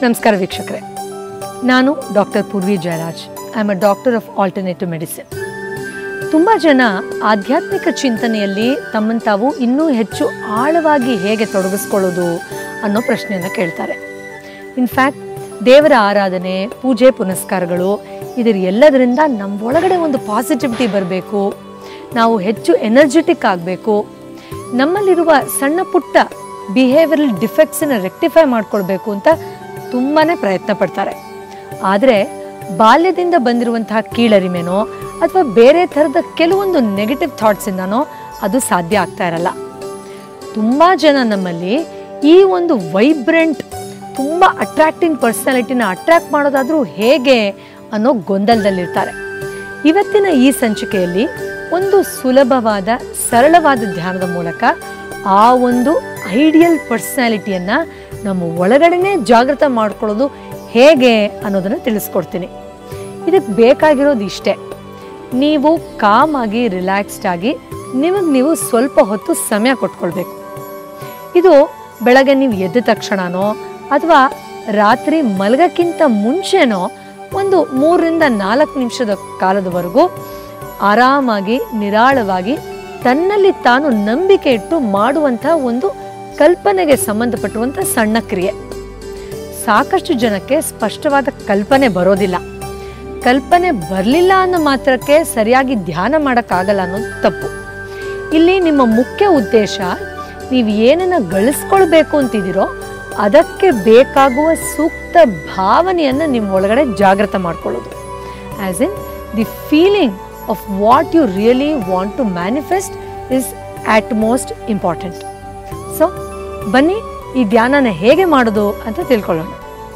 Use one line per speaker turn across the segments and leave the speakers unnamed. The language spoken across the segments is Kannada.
ನಮಸ್ಕಾರ ವೀಕ್ಷಕರೇ ನಾನು doctor Purvi Jayaraj I am a doctor of alternative medicine ತುಂಬ ಜನ ಆಧ್ಯಾತ್ಮಿಕ ಚಿಂತನೆಯಲ್ಲಿ ತಮ್ಮನ್ನು ತಾವು ಇನ್ನೂ ಹೆಚ್ಚು ಆಳವಾಗಿ ಹೇಗೆ ತೊಡಗಿಸ್ಕೊಳ್ಳೋದು ಅನ್ನೋ ಪ್ರಶ್ನೆಯನ್ನು ಕೇಳ್ತಾರೆ ಇನ್ಫ್ಯಾಕ್ಟ್ ದೇವರ ಆರಾಧನೆ ಪೂಜೆ ಪುನಸ್ಕಾರಗಳು ಇದರ ಎಲ್ಲದರಿಂದ ನಮ್ಮ ಒಳಗಡೆ ಒಂದು ಪಾಸಿಟಿವಿಟಿ ಬರಬೇಕು ನಾವು ಹೆಚ್ಚು ಎನರ್ಜೆಟಿಕ್ ಆಗಬೇಕು ನಮ್ಮಲ್ಲಿರುವ ಸಣ್ಣ ಪುಟ್ಟ ಬಿಹೇವಿಯರಲ್ ಡಿಫೆಕ್ಟ್ಸನ್ನು ರೆಕ್ಟಿಫೈ ಮಾಡ್ಕೊಳ್ಬೇಕು ಅಂತ ತುಂಬಾ ಪ್ರಯತ್ನ ಪಡ್ತಾರೆ ಆದರೆ ಬಾಲ್ಯದಿಂದ ಬಂದಿರುವಂತಹ ಕೀಳರಿಮೆನೋ ಅಥವಾ ಬೇರೆ ಥರದ ಕೆಲವೊಂದು ನೆಗೆಟಿವ್ ಥಾಟ್ಸಿಂದನೋ ಅದು ಸಾಧ್ಯ ಆಗ್ತಾ ಇರಲ್ಲ ತುಂಬ ಜನ ನಮ್ಮಲ್ಲಿ ಈ ಒಂದು ವೈಬ್ರೆಂಟ್ ತುಂಬ ಅಟ್ರಾಕ್ಟಿಂಗ್ ಪರ್ಸನಾಲಿಟಿನ ಅಟ್ರಾಕ್ಟ್ ಮಾಡೋದಾದರೂ ಹೇಗೆ ಅನ್ನೋ ಗೊಂದಲದಲ್ಲಿರ್ತಾರೆ ಇವತ್ತಿನ ಈ ಸಂಚಿಕೆಯಲ್ಲಿ ಒಂದು ಸುಲಭವಾದ ಸರಳವಾದ ಧ್ಯಾನದ ಮೂಲಕ ಆ ಒಂದು ಐಡಿಯಲ್ ಪರ್ಸನಾಲಿಟಿಯನ್ನು ನಮ್ಮ ಒಳಗಡೆನೇ ಜಾಗೃತ ಮಾಡ್ಕೊಳ್ಳೋದು ಹೇಗೆ ಅನ್ನೋದನ್ನು ತಿಳಿಸ್ಕೊಡ್ತೀನಿ ಇದಕ್ಕೆ ಬೇಕಾಗಿರೋದು ಇಷ್ಟೇ ನೀವು ಕಾಮಾಗಿ ರಿಲ್ಯಾಕ್ಸ್ಡ್ ಆಗಿ ನಿಮಗೆ ನೀವು ಸ್ವಲ್ಪ ಹೊತ್ತು ಸಮಯ ಕೊಟ್ಕೊಳ್ಬೇಕು ಇದು ಬೆಳಗ್ಗೆ ನೀವು ಎದ್ದ ತಕ್ಷಣನೋ ಅಥವಾ ರಾತ್ರಿ ಮಲಗಕ್ಕಿಂತ ಮುಂಚೆನೋ ಒಂದು ಮೂರರಿಂದ ನಾಲ್ಕು ನಿಮಿಷದ ಕಾಲದವರೆಗೂ ಆರಾಮಾಗಿ ನಿರಾಳವಾಗಿ ತನ್ನಲ್ಲಿ ತಾನು ನಂಬಿಕೆ ಇಟ್ಟು ಮಾಡುವಂಥ ಒಂದು ಕಲ್ಪನೆಗೆ ಸಂಬಂಧಪಟ್ಟಿರುವಂಥ ಸಣ್ಣ ಕ್ರಿಯೆ ಸಾಕಷ್ಟು ಜನಕ್ಕೆ ಸ್ಪಷ್ಟವಾದ ಕಲ್ಪನೆ ಬರೋದಿಲ್ಲ ಕಲ್ಪನೆ ಬರಲಿಲ್ಲ ಅನ್ನೋ ಮಾತ್ರಕ್ಕೆ ಸರಿಯಾಗಿ ಧ್ಯಾನ ಮಾಡೋಕ್ಕಾಗಲ್ಲ ಅನ್ನೋದು ತಪ್ಪು ಇಲ್ಲಿ ನಿಮ್ಮ ಮುಖ್ಯ ಉದ್ದೇಶ ನೀವು ಏನನ್ನ ಗಳಿಸ್ಕೊಳ್ಬೇಕು ಅಂತಿದ್ದೀರೋ ಅದಕ್ಕೆ ಬೇಕಾಗುವ ಸೂಕ್ತ ಭಾವನೆಯನ್ನು ನಿಮ್ಮ ಒಳಗಡೆ ಜಾಗೃತ ಮಾಡ್ಕೊಳ್ಳೋದು as in the feeling of what you really want to manifest is utmost important so ಬನ್ನಿ ಈ ಧ್ಯಾನನ ಹೇಗೆ ಮಾಡೋದು ಅಂತ ತಿಳ್ಕೊಳ್ಳೋಣ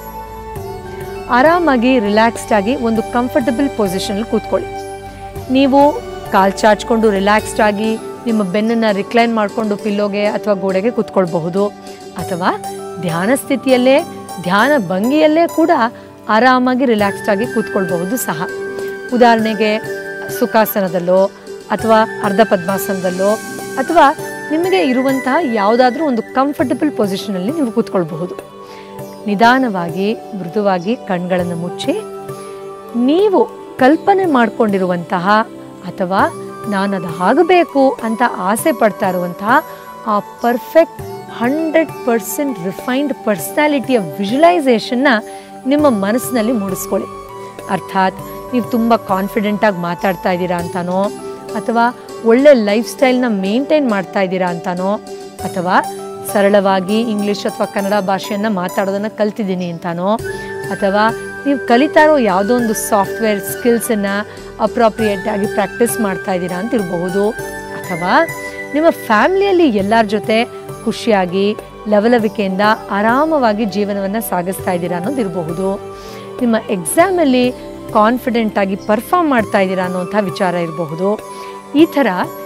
ಆರಾಮಾಗಿ ರಿಲ್ಯಾಕ್ಸ್ಡ್ ಆಗಿ ಒಂದು ಕಂಫರ್ಟಬಲ್ ಪೊಸಿಷನಲ್ಲಿ ಕೂತ್ಕೊಳ್ಳಿ ನೀವು ಕಾಲು ಚಾಚ್ಕೊಂಡು ರಿಲ್ಯಾಕ್ಸ್ಡ್ ಆಗಿ ನಿಮ್ಮ ಬೆನ್ನನ್ನು ರಿಕ್ಲೈನ್ ಮಾಡಿಕೊಂಡು ಪಿಲ್ಲೋಗೆ ಅಥವಾ ಗೋಡೆಗೆ ಕೂತ್ಕೊಳ್ಬಹುದು ಅಥವಾ ಧ್ಯಾನ ಸ್ಥಿತಿಯಲ್ಲೇ ಧ್ಯಾನ ಭಂಗಿಯಲ್ಲೇ ಕೂಡ ಆರಾಮಾಗಿ ರಿಲ್ಯಾಕ್ಸ್ಡ್ ಆಗಿ ಕೂತ್ಕೊಳ್ಬಹುದು ಸಹ ಉದಾಹರಣೆಗೆ ಸುಖಾಸನದಲ್ಲೋ ಅಥವಾ ಅರ್ಧ ಪದ್ಮಾಸನದಲ್ಲೋ ಅಥವಾ ನಿಮಗೆ ಇರುವಂತಹ ಯಾವುದಾದ್ರೂ ಒಂದು ಕಂಫರ್ಟಬಲ್ ಪೊಸಿಷನಲ್ಲಿ ನೀವು ಕೂತ್ಕೊಳ್ಬಹುದು ನಿಧಾನವಾಗಿ ಮೃದುವಾಗಿ ಕಣ್ಗಳನ್ನು ಮುಚ್ಚಿ ನೀವು ಕಲ್ಪನೆ ಮಾಡಿಕೊಂಡಿರುವಂತಹ ಅಥವಾ ನಾನು ಅದು ಆಗಬೇಕು ಅಂತ ಆಸೆ ಪಡ್ತಾ ಇರುವಂತಹ ಆ ಪರ್ಫೆಕ್ಟ್ ಹಂಡ್ರೆಡ್ ಪರ್ಸೆಂಟ್ ರಿಫೈನ್ಡ್ ಪರ್ಸ್ನಾಲಿಟಿಯ ವಿಜುವಲೈಸೇಷನ್ನ ನಿಮ್ಮ ಮನಸ್ಸಿನಲ್ಲಿ ಮೂಡಿಸ್ಕೊಳ್ಳಿ ಅರ್ಥಾತ್ ನೀವು ತುಂಬ ಕಾನ್ಫಿಡೆಂಟಾಗಿ ಮಾತಾಡ್ತಾ ಇದ್ದೀರಾ ಅಂತಾನೋ ಅಥವಾ ಒಳ್ಳೆ ಲೈಫ್ ಸ್ಟೈಲ್ನ ಮೇಂಟೈನ್ ಮಾಡ್ತಾ ಇದ್ದೀರಾ ಅಂತಾನೋ ಅಥವಾ ಸರಳವಾಗಿ ಇಂಗ್ಲೀಷ್ ಅಥವಾ ಕನ್ನಡ ಭಾಷೆಯನ್ನು ಮಾತಾಡೋದನ್ನು ಕಲ್ತಿದ್ದೀನಿ ಅಂತಾನೋ ಅಥವಾ ನೀವು ಕಲಿತಾ ಇರೋ ಯಾವುದೋ ಒಂದು ಸಾಫ್ಟ್ವೇರ್ ಸ್ಕಿಲ್ಸನ್ನು ಅಪ್ರಾಪ್ರಿಯೇಟ್ ಆಗಿ ಪ್ರಾಕ್ಟೀಸ್ ಮಾಡ್ತಾ ಇದ್ದೀರಾ ಅಂತ ಇರಬಹುದು ಅಥವಾ ನಿಮ್ಮ ಫ್ಯಾಮಿಲಿಯಲ್ಲಿ ಎಲ್ಲರ ಜೊತೆ ಖುಷಿಯಾಗಿ ಲವಲವಿಕೆಯಿಂದ ಆರಾಮವಾಗಿ ಜೀವನವನ್ನು ಸಾಗಿಸ್ತಾ ಇದ್ದೀರಾ ಅನ್ನೋದು ಇರಬಹುದು ನಿಮ್ಮ ಎಕ್ಸಾಮಲ್ಲಿ ಕಾನ್ಫಿಡೆಂಟ್ ಆಗಿ ಪರ್ಫಾರ್ಮ್ ಮಾಡ್ತಾ ಇದ್ದೀರಾ ಅನ್ನೋಂಥ ವಿಚಾರ ಇರಬಹುದು ಈ ಥರ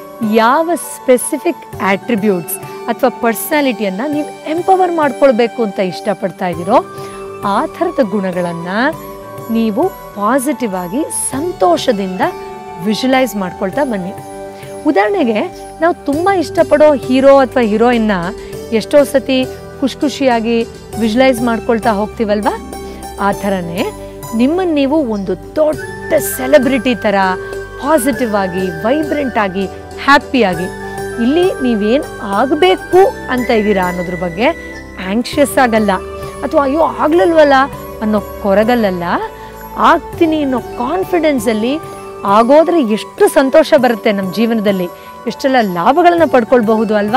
ಯಾವ ಸ್ಪೆಸಿಫಿಕ್ ಆಟ್ರಿಬ್ಯೂಟ್ಸ್ ಅಥವಾ ಪರ್ಸ್ನಾಲಿಟಿಯನ್ನು ನೀವು ಎಂಪವರ್ ಮಾಡ್ಕೊಳ್ಬೇಕು ಅಂತ ಇಷ್ಟಪಡ್ತಾ ಇದ್ದೀರೋ ಆ ಥರದ ಗುಣಗಳನ್ನು ನೀವು ಪಾಸಿಟಿವ್ ಆಗಿ ಸಂತೋಷದಿಂದ ವಿಜುವಲೈಸ್ ಮಾಡ್ಕೊಳ್ತಾ ಬನ್ನಿ ಉದಾಹರಣೆಗೆ ನಾವು ತುಂಬ ಇಷ್ಟಪಡೋ ಹೀರೋ ಅಥವಾ ಹೀರೋಯಿನ್ನ ಎಷ್ಟೋ ಸತಿ ಖುಷಿ ಖುಷಿಯಾಗಿ ವಿಜುವಲೈಸ್ ಮಾಡ್ಕೊಳ್ತಾ ಹೋಗ್ತೀವಲ್ವಾ ಆ ಥರನೇ ನಿಮ್ಮನ್ನು ನೀವು ಒಂದು ದೊಡ್ಡ ಸೆಲೆಬ್ರಿಟಿ ಥರ ಪಾಸಿಟಿವ್ ಆಗಿ ವೈಬ್ರೆಂಟ್ ಆಗಿ ಹ್ಯಾಪಿಯಾಗಿ ಇಲ್ಲಿ ನೀವೇನು ಆಗಬೇಕು ಅಂತ ಇದ್ದೀರಾ ಅನ್ನೋದ್ರ ಬಗ್ಗೆ ಆ್ಯಂಕ್ಷಿಯಸ್ ಆಗಲ್ಲ ಅಥವಾ ಅಯ್ಯೋ ಆಗ್ಲಿಲ್ವಲ್ಲ ಅನ್ನೋ ಕೊರಗಲ್ಲಲ್ಲ ಆಗ್ತೀನಿ ಅನ್ನೋ ಕಾನ್ಫಿಡೆನ್ಸಲ್ಲಿ ಆಗೋದ್ರೆ ಎಷ್ಟು ಸಂತೋಷ ಬರುತ್ತೆ ನಮ್ಮ ಜೀವನದಲ್ಲಿ ಎಷ್ಟೆಲ್ಲ ಲಾಭಗಳನ್ನು ಪಡ್ಕೊಳ್ಬಹುದು ಅಲ್ವಾ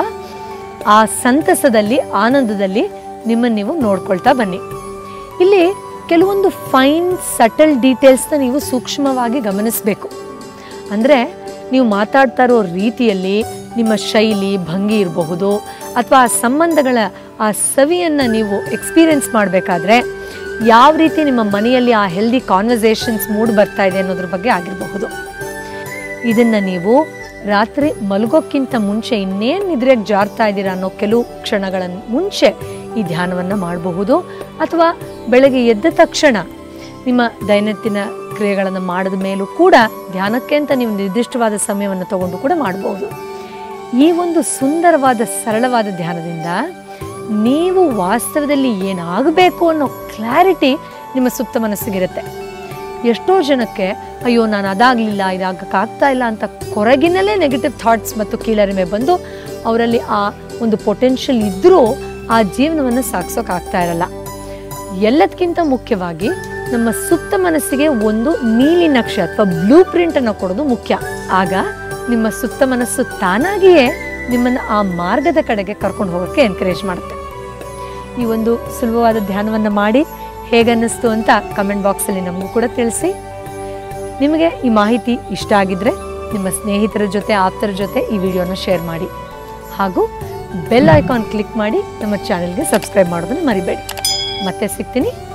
ಆ ಸಂತಸದಲ್ಲಿ ಆನಂದದಲ್ಲಿ ನಿಮ್ಮನ್ನು ನೀವು ನೋಡ್ಕೊಳ್ತಾ ಬನ್ನಿ ಇಲ್ಲಿ ಕೆಲವೊಂದು ಫೈನ್ ಸಟಲ್ ಡೀಟೇಲ್ಸ್ನ ನೀವು ಸೂಕ್ಷ್ಮವಾಗಿ ಗಮನಿಸಬೇಕು ಅಂದರೆ ನೀವು ಮಾತಾಡ್ತಾ ಇರೋ ರೀತಿಯಲ್ಲಿ ನಿಮ್ಮ ಶೈಲಿ ಭಂಗಿ ಇರಬಹುದು ಅಥವಾ ಆ ಸಂಬಂಧಗಳ ಆ ಸವಿಯನ್ನು ನೀವು ಎಕ್ಸ್ಪೀರಿಯನ್ಸ್ ಮಾಡಬೇಕಾದ್ರೆ ಯಾವ ರೀತಿ ನಿಮ್ಮ ಮನೆಯಲ್ಲಿ ಆ ಹೆಲ್ದಿ ಕಾನ್ವರ್ಸೇಷನ್ಸ್ ಮೂಡ್ ಬರ್ತಾ ಇದೆ ಅನ್ನೋದ್ರ ಬಗ್ಗೆ ಆಗಿರಬಹುದು ಇದನ್ನು ನೀವು ರಾತ್ರಿ ಮಲಗೋಕ್ಕಿಂತ ಮುಂಚೆ ಇನ್ನೇನು ನಿದ್ರೆಗೆ ಜಾರ್ತಾ ಇದ್ದೀರಾ ಅನ್ನೋ ಕೆಲವು ಕ್ಷಣಗಳ ಮುಂಚೆ ಈ ಧ್ಯಾನವನ್ನು ಮಾಡಬಹುದು ಅಥವಾ ಬೆಳಗ್ಗೆ ಎದ್ದ ತಕ್ಷಣ ನಿಮ್ಮ ದೈನಂದಿನ ಕ್ರಿಯೆಗಳನ್ನು ಮಾಡಿದ ಮೇಲೂ ಕೂಡ ಧ್ಯಾನಕ್ಕೆ ಅಂತ ನೀವು ನಿರ್ದಿಷ್ಟವಾದ ಸಮಯವನ್ನು ತಗೊಂಡು ಕೂಡ ಮಾಡಬಹುದು ಈ ಒಂದು ಸುಂದರವಾದ ಸರಳವಾದ ಧ್ಯಾನದಿಂದ ನೀವು ವಾಸ್ತವದಲ್ಲಿ ಏನಾಗಬೇಕು ಅನ್ನೋ ಕ್ಲಾರಿಟಿ ನಿಮ್ಮ ಸುಪ್ತ ಮನಸ್ಸಿಗಿರುತ್ತೆ ಎಷ್ಟೋ ಜನಕ್ಕೆ ಅಯ್ಯೋ ನಾನು ಅದಾಗಲಿಲ್ಲ ಇದಾಗಕ್ಕಾಗ್ತಾ ಇಲ್ಲ ಅಂತ ಕೊರಗಿನಲ್ಲೇ ನೆಗೆಟಿವ್ ಥಾಟ್ಸ್ ಮತ್ತು ಕೀಳರಿಮೆ ಬಂದು ಅವರಲ್ಲಿ ಆ ಒಂದು ಪೊಟೆನ್ಷಿಯಲ್ ಇದ್ದರೂ ಆ ಜೀವನವನ್ನು ಸಾಗಿಸೋಕ್ಕಾಗ್ತಾ ಇರಲ್ಲ ಎಲ್ಲದಕ್ಕಿಂತ ಮುಖ್ಯವಾಗಿ ನಮ್ಮ ಸುಪ್ತ ಮನಸ್ಸಿಗೆ ಒಂದು ನೀಲಿ ನಕ್ಷೆ ಅಥವಾ ಬ್ಲೂ ಪ್ರಿಂಟನ್ನು ಕೊಡೋದು ಮುಖ್ಯ ಆಗ ನಿಮ್ಮ ಸುಪ್ತ ಮನಸ್ಸು ತಾನಾಗಿಯೇ ನಿಮ್ಮನ್ನು ಆ ಮಾರ್ಗದ ಕಡೆಗೆ ಕರ್ಕೊಂಡು ಹೋಗೋಕ್ಕೆ ಎನ್ಕರೇಜ್ ಮಾಡುತ್ತೆ ಈ ಒಂದು ಸುಲಭವಾದ ಧ್ಯಾನವನ್ನು ಮಾಡಿ ಹೇಗನ್ನಿಸ್ತು ಅಂತ ಕಮೆಂಟ್ ಬಾಕ್ಸಲ್ಲಿ ನಮಗೂ ಕೂಡ ತಿಳಿಸಿ ನಿಮಗೆ ಈ ಮಾಹಿತಿ ಇಷ್ಟ ಆಗಿದ್ರೆ ನಿಮ್ಮ ಸ್ನೇಹಿತರ ಜೊತೆ ಆಪ್ತರ ಜೊತೆ ಈ ವಿಡಿಯೋನ ಶೇರ್ ಮಾಡಿ ಹಾಗೂ ಬೆಲ್ ಐಕಾನ್ ಕ್ಲಿಕ್ ಮಾಡಿ ನಮ್ಮ ಚಾನೆಲ್ಗೆ ಸಬ್ಸ್ಕ್ರೈಬ್ ಮಾಡೋದನ್ನು ಮರಿಬೇಡಿ ಮತ್ತೆ ಸಿಗ್ತೀನಿ